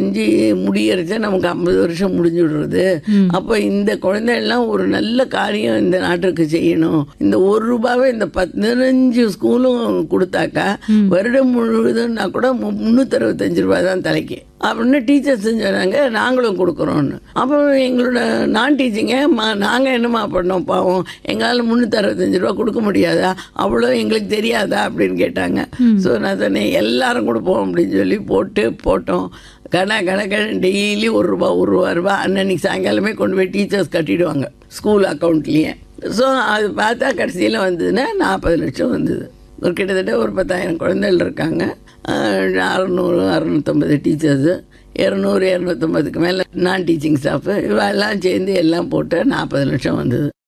செஞ்சு முடியறச்ச நமக்கு ஐம்பது வருஷம் முடிஞ்சு விடுறது அப்போ இந்த குழந்தைகள்லாம் ஒரு நல்ல காரியம் இந்த நாட்டுக்கு செய்யணும் இந்த ஒரு ரூபாவை இந்த பதினஞ்சு ஸ்கூலும் கொடுத்தாக்கா வருடம் முழுவதும்னா கூட மு- முந்நூற்றி அறுபத்தஞ்சு ரூபாய் தான் தலைக்கு அப்படின்னு டீச்சர்ஸ் சொன்னாங்க நாங்களும் கொடுக்குறோன்னு அப்போ எங்களோட நான் டீச்சிங்க மா நாங்கள் என்னம்மா பண்ணோம் பாவம் எங்களால் முந்நூற்றி அறுபத்தஞ்சு ரூபா கொடுக்க முடியாதா அவ்வளோ எங்களுக்கு தெரியாதா அப்படின்னு கேட்டாங்க ஸோ நான் சொன்னேன் எல்லாரும் கொடுப்போம் அப்படின்னு சொல்லி போட்டு போட்டோம் கண கணக்கு டெய்லி ஒரு ரூபா ஒரு ரூபா ரூபா அன்னன்னைக்கு சாயங்காலமே கொண்டு போய் டீச்சர்ஸ் கட்டிடுவாங்க ஸ்கூல் அக்கௌண்ட்லேயே ஸோ அது பார்த்தா கடைசியில் வந்ததுன்னா நாற்பது லட்சம் வந்தது ஒரு கிட்டத்தட்ட ஒரு பத்தாயிரம் குழந்தைகள் இருக்காங்க அஹ் அறுநூறு அறுநூத்தம்பது டீச்சர்ஸு இரநூறு இரநூத்தம்பதுக்கு மேலே நான் டீச்சிங் ஸ்டாஃபு இவெல்லாம் சேர்ந்து எல்லாம் போட்டு நாற்பது லட்சம் வந்தது